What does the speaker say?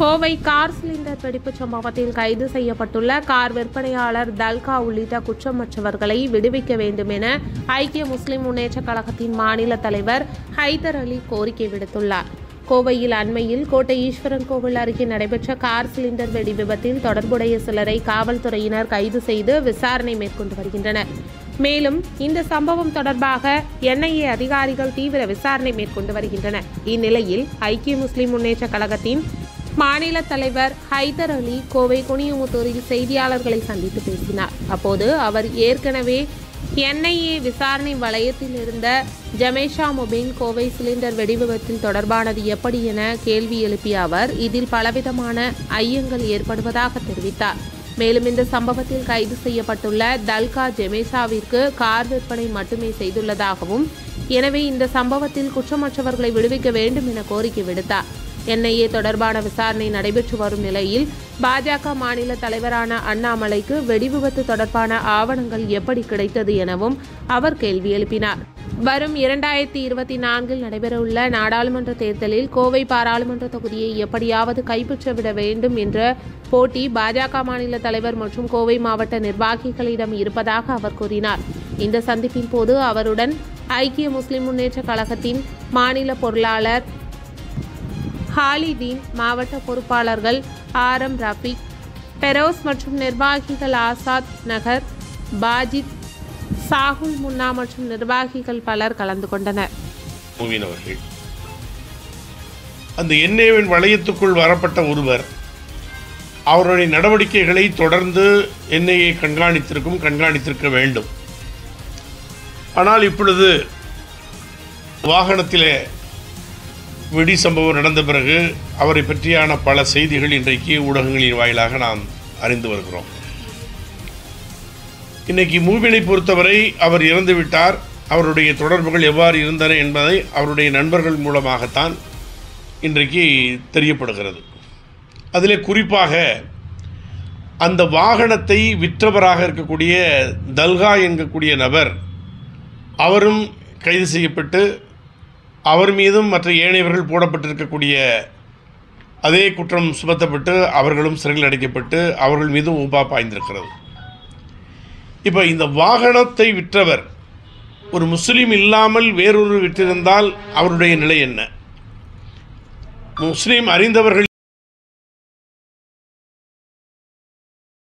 Kovai car cylinder வெடிப்புச் சம்பவத்தில் கைது செய்யப்பட்டுள்ள கார் விற்பனையாளர் தல்கா உள்ளிட்ட குற்றமற்றவர்களை விடுவிக்க வேண்டும் என ஐக்கிய முஸ்லிம் முன்னேற்றக் கழகத்தின் மாநில தலைவர் ஹைதர் அலி கோரிக்கை விடுத்துள்ளார் கோவையில் அண்மையில் கோட்டை ஈஸ்வரன் கோவில் அருகே நடைபெற்ற கார் சிலிண்டர் வெடி விபத்தில் தொடர்புடைய சிலரை காவல்துறையினர் கைது செய்து விசாரணை மேற்கொண்டு வருகின்றனர் மேலும் இந்த சம்பவம் தொடர்பாக என்ஐஏ அதிகாரிகள் தீவிர விசாரணை மேற்கொண்டு வருகின்றனர் இந்நிலையில் ஐக்கிய முஸ்லிம் முன்னேற்ற கழகத்தின் மாநில தலைவர் ஹைதர் அலி கோவை குனியமுத்தூரில் செய்தியாளர்களை சந்தித்து பேசினார் அப்போது அவர் ஏற்கனவே என்ஐஏ விசாரணை வளையத்தில் இருந்த ஜமேஷா முபின் கோவை சிலிண்டர் வெடிவிபத்தில் தொடர்பானது எப்படி என கேள்வி எழுப்பிய அவர் இதில் பலவிதமான ஐயங்கள் ஏற்படுவதாக தெரிவித்தார் மேலும் இந்த சம்பவத்தில் கைது செய்யப்பட்டுள்ள தல்கா ஜெமேஷாவிற்கு கார் விற்பனை மட்டுமே செய்துள்ளதாகவும் எனவே இந்த சம்பவத்தில் குற்றமற்றவர்களை விடுவிக்க வேண்டும் என கோரிக்கை விடுத்தார் என்ஐஏ தொடர்பான விசாரணை நடைபெற்று வரும் நிலையில் பாஜக மாநில தலைவரான அண்ணாமலைக்கு வெடிவிபத்து தொடர்பான ஆவணங்கள் எப்படி கிடைத்தது எனவும் அவர் கேள்வி எழுப்பினார் வரும் இரண்டாயிரத்தி இருபத்தி நான்கில் நடைபெறவுள்ள நாடாளுமன்ற தேர்தலில் கோவை பாராளுமன்ற தொகுதியை எப்படியாவது கைப்பற்றவிட வேண்டும் என்ற போட்டி பாஜக மாநில தலைவர் மற்றும் கோவை மாவட்ட நிர்வாகிகளிடம் இருப்பதாக அவர் கூறினார் இந்த சந்திப்பின் போது அவருடன் ஐக்கிய முஸ்லிம் முன்னேற்ற கழகத்தின் மாநில பொருளாளர் ஹாலிதீன் மாவட்ட பொறுப்பாளர்கள் ஆர் எம் ரஃபீக் பெரோஸ் மற்றும் நிர்வாகிகள் ஆசாத் நகர் பாஜித் சாகுல் முன்னா மற்றும் நிர்வாகிகள் பலர் கலந்து கொண்டனர் மூவின் அவர்கள் அந்த என்ஏவின் வளையத்துக்குள் வரப்பட்ட ஒருவர் அவருடைய நடவடிக்கைகளை தொடர்ந்து என்ஐஏ கண்காணித்திருக்கும் கண்காணித்திருக்க வேண்டும் ஆனால் இப்பொழுது வாகனத்திலே வெடி சம்பவம் நடந்த பிறகு அவரை பற்றியான பல செய்திகள் இன்றைக்கு ஊடகங்களின் வாயிலாக நாம் அறிந்து வருகிறோம் இன்னைக்கு மூவினை பொறுத்தவரை அவர் இறந்து விட்டார் அவருடைய தொடர்புகள் எவ்வாறு இருந்தன என்பதை அவருடைய நண்பர்கள் மூலமாகத்தான் இன்றைக்கு தெரியப்படுகிறது அதிலே குறிப்பாக அந்த வாகனத்தை விற்றவராக இருக்கக்கூடிய தல்கா என்கக்கூடிய நபர் அவரும் கைது செய்யப்பட்டு அவர் மீதும் மற்ற ஏனையவர்கள் போடப்பட்டிருக்கக்கூடிய அதே குற்றம் சுமத்தப்பட்டு அவர்களும் சிறையில் அடைக்கப்பட்டு அவர்கள் மீதும் ஊபா பாய்ந்திருக்கிறது இப்போ இந்த வாகனத்தை விற்றவர் ஒரு முஸ்லீம் இல்லாமல் வேறொரு விற்றிருந்தால் அவருடைய நிலை என்ன முஸ்லீம் அறிந்தவர்கள்